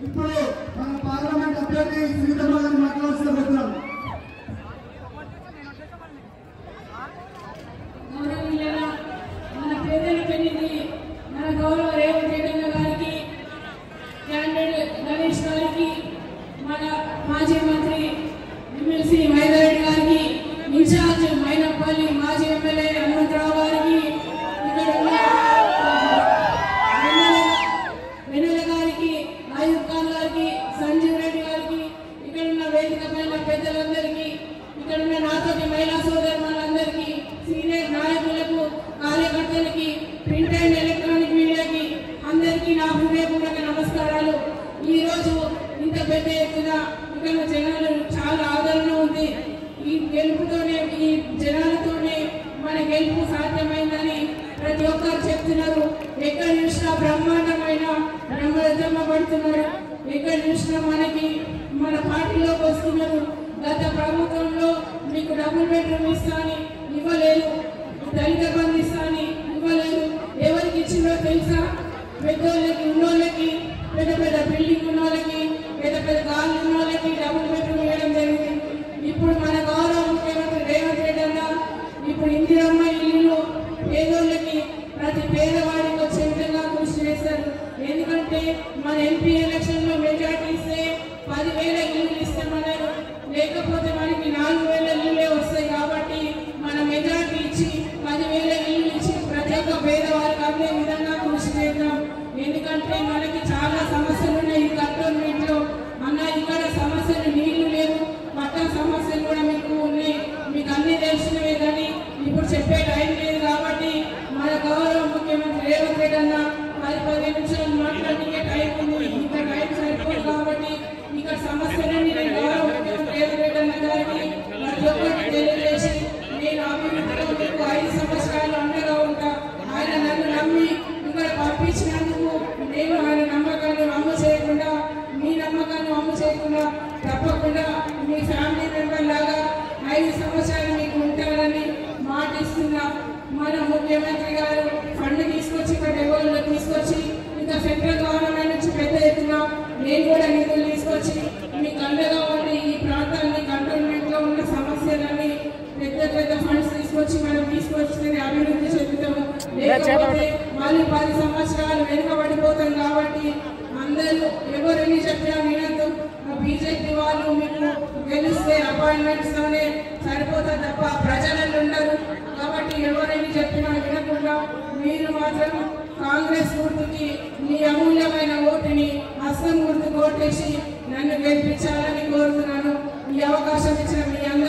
ఇప్పుడు మన పార్లమెంట్ అభ్యర్థి శ్రీధర్ గారిని మాట్లాడాల్సిన కోరుతున్నాం గౌరవనీయుల మన పేదల పెళ్లికి మన గౌరవ రేవంత్ రెడ్డి గారికి క్యాండిడేట్ గణేష్ గారికి మన మాజీ మంత్రి ఎమ్మెల్సీ మైదారెడ్డి గారికి ఇన్ఛార్జ్ మైనపల్లి మాజీ ఎమ్మెల్యే హనుమంతరావు గారికి ఇక్కడ ఉన్న వెన్నెల వెన్నెల గారికి ఆయుబ్ ఖాన్ గారికి సంజీవ్ రెడ్డి గారికి ఇక్కడ ఉన్న వేదిక పైన పెద్దలందరికీ ఇక్కడ ఉన్న నాతోటి మహిళా సోదరులందరికీ సీనియర్ నాయకులకు కార్యకర్తలకి ప్రింట్ అండ్ ఎలక్ట్రానిక్ మీడియాకి అందరికీ నా హృదయపూర్వక నమస్కారాలు ఈ రోజు ఇంత పెద్ద ఎత్తున ఇక్కడ జనాలు చాలా ఆదరణ ఉంది ఈ గెలుపుతోనే ఈ జనాలతోనే మన గెలుపు సాధ్యమైందని ప్రతి ఒక్కరు చెప్తున్నారు ఎక్కడ చూసినా బ్రహ్మాండమైన రంగరజమ్మ పడుతున్నారు ఎక్కడ చూసినా మనకి మన పార్టీలోకి వస్తున్నారు గత ప్రభుత్వంలో మీకు డబుల్ బెడ్రూమ్ ఇస్తా అని ఇవ్వలేదు దళిత బంధు ఇస్తా అని ఇవ్వలేదు ఎవరికి ఇచ్చిందో తెలుసా పెద్దోళ్ళకి ఉన్నోళ్ళకి పెద్ద పెద్ద బిల్డింగ్ ఉన్న వాళ్ళకి పెద్ద పెద్ద గాలి ఉన్న వాళ్ళకి డబుల్ బెడ్రూమ్ ఇవ్వడం జరిగింది ఇప్పుడు మన గౌరవ ముఖ్యమంత్రి రేవంత్ రెడ్డి అన్న ఇప్పుడు ఇందిరమ్మ ఇల్లు పేదోళ్ళకి ప్రతి పేదవాడికి వచ్చే విధంగా కృషి చేశారు ఎందుకంటే మన ఎంపీ ఎలక్షన్ లో మెజార్టీ ఇస్తే పదివేల ఇల్లు ఇస్తామన్నారు లేకపోతే మనకి నాలుగు వేల ఇల్లులే వస్తాయి కాబట్టి మన మెజార్టీ ఇచ్చి పదివేల ఇల్లు ఇచ్చి ప్రతి ఒక్క పేదవారికి అందే విధంగా కృషి చేద్దాం ఎందుకంటే మనకి చాలా సమస్యలు ఉన్నాయి ఈ కంటోన్మెంట్ లో అన్న ఇక్కడ సమస్యలు నీళ్లు లేవు పట్ట సమస్యలు కూడా మీకు ఉన్నాయి మీకు అన్ని తెలిసినవే కానీ ఇప్పుడు చెప్పే టైం లేదు కాబట్టి మన గౌరవ ముఖ్యమంత్రి రేవంత్ రెడ్డి అన్న పది పదిహేను నిమిషాలు మాట్లాడడానికి టైం ఉంది ఇంత టైం సరిపోదు కాబట్టి ఇక్కడ సమస్యలన్నీ నేను గౌరవ ముఖ్యమంత్రి రేవంత్ రెడ్డి అన్న గారికి ప్రతి ఒక్కరికి తెలియజేసి నేను అభివృద్ధిలో మీకు ఐదు సంవత్సరాలు అండగా ఉంటా ఆయన నన్ను నమ్మి ఇక్కడ పంపించినందుకు నేను ఆయన నమ్మకాన్ని అమ్ము చేయకుండా మీ నమ్మకాన్ని అమ్ము చేయకుండా తప్పకుండా మీ ఫ్యామిలీ మెంబర్ లాగా ఐదు సంవత్సరాలు మీకు ఉంటారని మాటిస్తున్నా మన ముఖ్యమంత్రి గారు ఫండ్ తీసుకొచ్చి ఇక్కడ డెవోలో తీసుకొచ్చి ఇంకా సెంట్రల్ గవర్నమెంట్ నుంచి పెద్ద ఎత్తున నేను కూడా నిధులు తీసుకొచ్చి మీకు అండగా ఉండి ఈ ప్రాంతాన్ని కంటోన్మెంట్ లో ఉన్న సమస్యలన్నీ పెద్ద పెద్ద ఫండ్స్ తీసుకొచ్చి మనం తీసుకొచ్చి అభివృద్ధి చెందుతాము లేకపోతే మళ్ళీ పది సంవత్సరాలు వెనుకబడిపోతాం కాబట్టి అందరూ ఎవరెన్ని చెప్పినా వినద్దు బీజేపీ వాళ్ళు మీకు గెలిస్తే అపాయింట్మెంట్స్ తోనే సరిపోతుంది తప్ప ప్రజలలో ఉండరు కాబట్టి ఎవరెన్ని చెప్పినా వినకుండా మీరు మాత్రం కాంగ్రెస్ గుర్తుకి మీ అమూల్యమైన ఓటుని హస్తం గుర్తు ఓటేసి నన్ను గెలిపించాలని కోరుతున్నాను ఈ అవకాశం ఇచ్చిన మీ అందరికీ